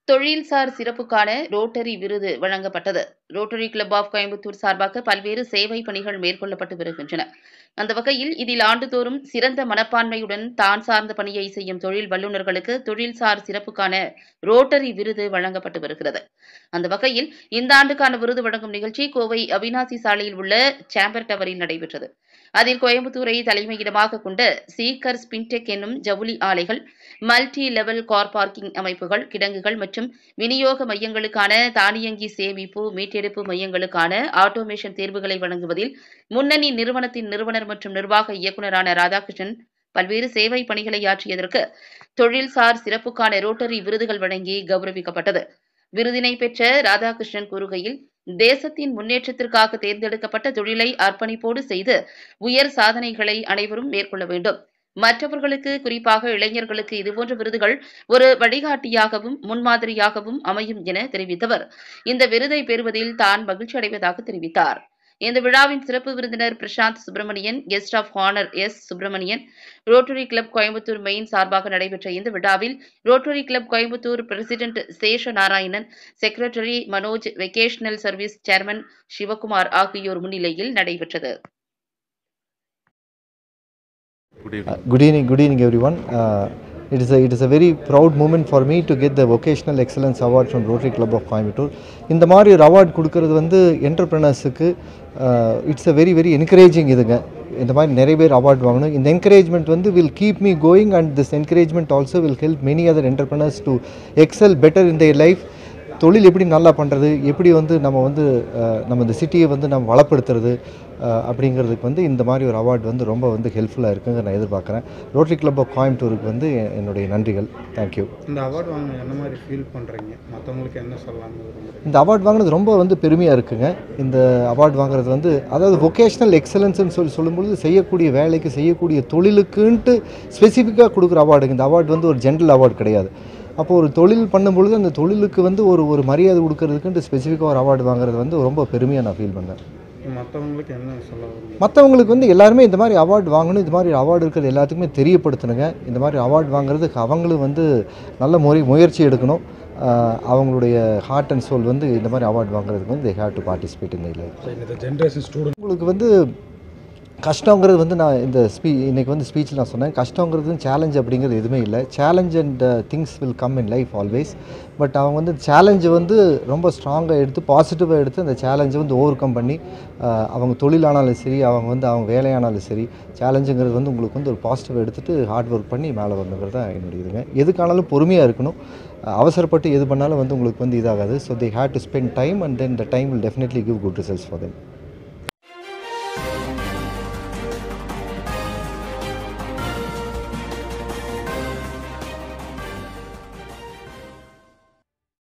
தொழில்சார் சிறப்புக்கான ரோட்டரி விருது வழங்கப்பட்டது ரோட்டரி கிளப் ஆஃப் கோயம்புத்தூர் சார்பாக பல்வேறு சேவை பணிகள் மேற்கொள்ளப்பட்டு வருகின்றன அந்த வகையில் இதில் ஆண்டுதோறும் சிறந்த மனப்பான்மையுடன் தான் சார்ந்த பணியை செய்யும் தொழில் வல்லுநர்களுக்கு தொழில்சார் சிறப்புக்கான ரோட்டரி விருது வழங்கப்பட்டு வருகிறது அந்த வகையில் இந்த ஆண்டுக்கான விருது வழங்கும் நிகழ்ச்சி கோவை அவினாசி சாலையில் உள்ள சேம்பர் டவரில் நடைபெற்றது அதில் கோயம்புத்தூரை தலைமையிடமாக கொண்ட சீக்கர் ஸ்பின்டெக் என்னும் ஜவுளி ஆலைகள் மல்டி லெவல் கார் பார்க்கிங் அமைப்புகள் கிடங்குகள் மற்றும் விநியோக மையங்களுக்கான தானியங்கி சேமிப்பு மீட்டெடுப்பு மையங்களுக்கான ஆட்டோமேஷன் தேர்வுகளை வழங்குவதில் முன்னணி நிறுவனத்தின் நிறுவனர் மற்றும் நிர்வாக இயக்குநரான ராதாகிருஷ்ணன் பல்வேறு சேவை பணிகளை ஆற்றியதற்கு தொழில்சார் சிறப்புக்கான ரோட்டரி விருதுகள் வழங்கி கௌரவிக்கப்பட்டது விருதினை பெற்ற ராதாகிருஷ்ணன் கூறுகையில் தேசத்தின் முன்னேற்றத்திற்காக தேர்ந்தெடுக்கப்பட்ட தொழிலை அர்ப்பணிப்போடு செய்து உயர் சாதனைகளை அனைவரும் மேற்கொள்ள வேண்டும் மற்றவர்களுக்கு குறிப்பாக இளைஞர்களுக்கு இதுபோன்ற விருதுகள் ஒரு வழிகாட்டியாகவும் முன்மாதிரியாகவும் அமையும் என தெரிவித்தவர் இந்த விருதை பெறுவதில் தான் மகிழ்ச்சி அடைவதாக தெரிவித்தார் இந்த விழாவின் சிறப்பு விருந்தினர் Prashanth Subramanian guest of honour S Subramanian rotary club Coimbatore main சார்பாக நடைபெற்ற இந்த விழாவில் rotary club Coimbatore president Sesha Narayanan secretary Manoj vocational service chairman Sivakumar ஆகியோர் முன்னிலையில் நடைபெற்றது Good evening. Good evening, good evening, everyone. Uh, it is a it is a very proud moment for me to get the Vocational Excellence Award from Rotary Club of Coimbatore. இந்த மாதிரி ஒரு award கொடுக்கறது வந்து என்டர்பிரினர்ஸுக்கு it's a very very encouraging இதுங்க இந்த மாதிரி நிறைய பேர் அவார்ட் வாங்கணும் இந்த என்கரேஜ்மெண்ட் வந்து will keep me going and this encouragement also will help many other entrepreneurs to excel better in their life தொழில் எப்படி நல்லா பண்ணுறது எப்படி வந்து நம்ம வந்து அஹ், நம்ம இந்த சிட்டியை வந்து நம்ம வளப்படுத்துறது அஹ், அப்படிங்கிறதுக்கு வந்து இந்த மாதிரி ஒரு அவார்டு வந்து ரொம்ப வந்து ஹெல்ப்ஃபுல்லாக இருக்குங்க நான் எதிர்பார்க்குறேன் ரோட்டரி கிளப் ஆஃப் கோயம்புத்தூருக்கு வந்து எ- என்னுடைய நன்றிகள் தேங்க்யூ இந்த அவார்டு வாங்க என்ன மாதிரி ஃபீல் பண்ணுறீங்க மற்றவங்களுக்கு என்ன சொல்லலாம்னு விரும்புறீங்க இந்த அவார்ட் வாங்கினது ரொம்ப வந்து பெருமையாக இருக்குங்க இந்த அவார்ட் வாங்குறது வந்து அதாவது வொகேஷ்னல் எக்ஸலன்ஸ்னு சொல்லி சொல்லும்பொழுது செய்யக்கூடிய வேலைக்கு செய்யக்கூடிய தொழிலுக்குன்ட்டு ஸ்பெசிஃபிக்காக கொடுக்குற அவார்டுங்க இந்த அவார்டு வந்து ஒரு ஜென்ரல் அவார்டு கிடையாது அப்போ ஒரு தொழில் பண்ணும்பொழுது அந்த தொழிலுக்கு வந்து ஒரு ஒரு மரியாதை கொடுக்கறதுக்குன்ட்டு ஸ்பெசிஃபிக்காக ஒரு அவார்டு வாங்குறது வந்து ரொம்ப பெருமையாக நான் ஃபீல் பண்ணேன் மற்றவங்களுக்கு என்ன சொல்ல விரும்புறீங்க மற்றவங்களுக்கு வந்து எல்லாருமே இந்த மாதிரி அவார்டு வாங்கணும் இது மாதிரி அவார்டு இருக்கிறது எல்லாத்துக்குமே தெரியப்படுத்தணுங்க இந்த மாதிரி அவார்டு வாங்குறதுக்கு அவங்களும் வந்து நல்ல முறை முயற்சி எடுக்கணும் ஆஹ் அவங்களுடைய ஹார்ட் அண்ட் சோல் வந்து இந்த மாதிரி அவார்டு வாங்குறதுக்கு வந்து தே ஹேவ் டு பார்ட்டிசிபேட் இந்த லைஃப் இந்த ஜென்ரேஷன் ஸ்டூடெண்ட் உங்களுக்கு வந்து கஷ்டங்கிறது வந்து நான் இந்த ஸ்பீ இன்னைக்கு வந்து ஸ்பீச்சில் நான் சொன்னேன் கஷ்டங்கிறது சேலஞ்ச் அப்படிங்கிறது எதுவுமே இல்லை challenge and things will come in life always but அவங்க வந்து சேலஞ்சை வந்து ரொம்ப ஸ்ட்ராங்காக எடுத்து பாசிட்டிவாக எடுத்து அந்த சேலஞ்சை வந்து ஓவர் கம் பண்ணி ஆஹ் அவங்க தொழிலானாலும் சரி அவங்க வந்து அவங்க வேலையானாலும் சரி சேலஞ்சுங்கிறது வந்து உங்களுக்கு வந்து ஒரு பாசிட்டிவாக எடுத்துகிட்டு ஹார்ட் ஒர்க் பண்ணி மேலே வரணுங்கிறது தான் என்னுடைய இதுங்க எதுக்கானாலும் பொறுமையாக இருக்கணும் அஹ் அவசரப்பட்டு எது பண்ணாலும் வந்து உங்களுக்கு வந்து இதாகாது so they had to spend time and then the time will definitely give good results for them